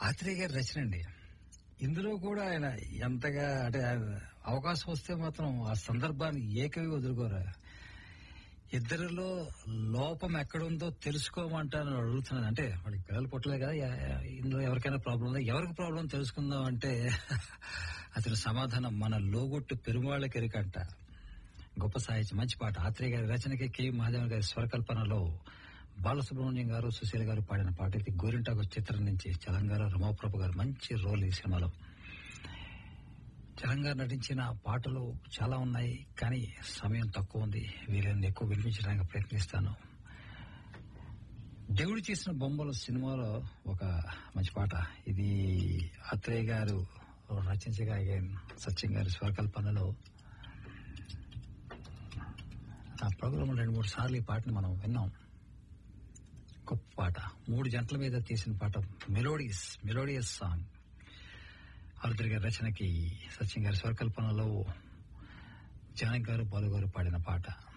ఆత్రేయ గారి రచన అండి ఇందులో కూడా ఆయన ఎంతగా అంటే ఆయన అవకాశం వస్తే మాత్రం ఆ సందర్భాన్ని ఏకవి వదులుకోరా ఇద్దరిలో లోపం ఎక్కడుందో తెలుసుకోమంటాను అడుగుతున్నాను అంటే వాళ్ళకి పిల్లలు పుట్టలే కదా ఎ- ఎ- ఇందులో ఎవరికైనా ప్రాబ్లం ఉందా ఎవరికి ప్రాబ్లం తెలుసుకుందాం అంటే అతని సమాధానం మన లోగొట్టు పెరుమాళ్ళకి ఎరికంట గొప్ప సాహిత్యం మంచి పాట ఆత్రేయ గారి రచనకి కె మహాదేవన్ గారి స్వరకల్పనలో బాలసుబ్రహ్మణ్యం గారు సుశీల గారు పాడిన పాట ఇది గోరింటాకు చిత్రం నుంచి చలంగారు రమాప్రభు గారు మంచి రోల్ ఈ సినిమాలో చలంగారు నటించిన పాటలు చాలా ఉన్నాయి కానీ సమయం తక్కువ ఉంది వీళ్ళని ఎక్కువ వినిపించడానికి ప్రయత్నిస్తాను దేవుడు చేసిన బొమ్మలు సినిమాలో ఒక మంచి పాట ఇది అత్రేయ గారు రచించగా again సత్యం గారి స్వరకల్పనలో ఆ ప్రోగ్రామ్ రెండు మూడు సార్లు ఈ పాటను మనం విన్నాం గొప్ప పాట మూడు జంటల మీద తీసిన పాట మెలోడియస్ మెలోడియస్ సాంగ్ ఆరుద్ర గారి రచనకి సత్యం గారి స్వరకల్పనలో జానక్ గారు బాలు గారు పాడిన పాట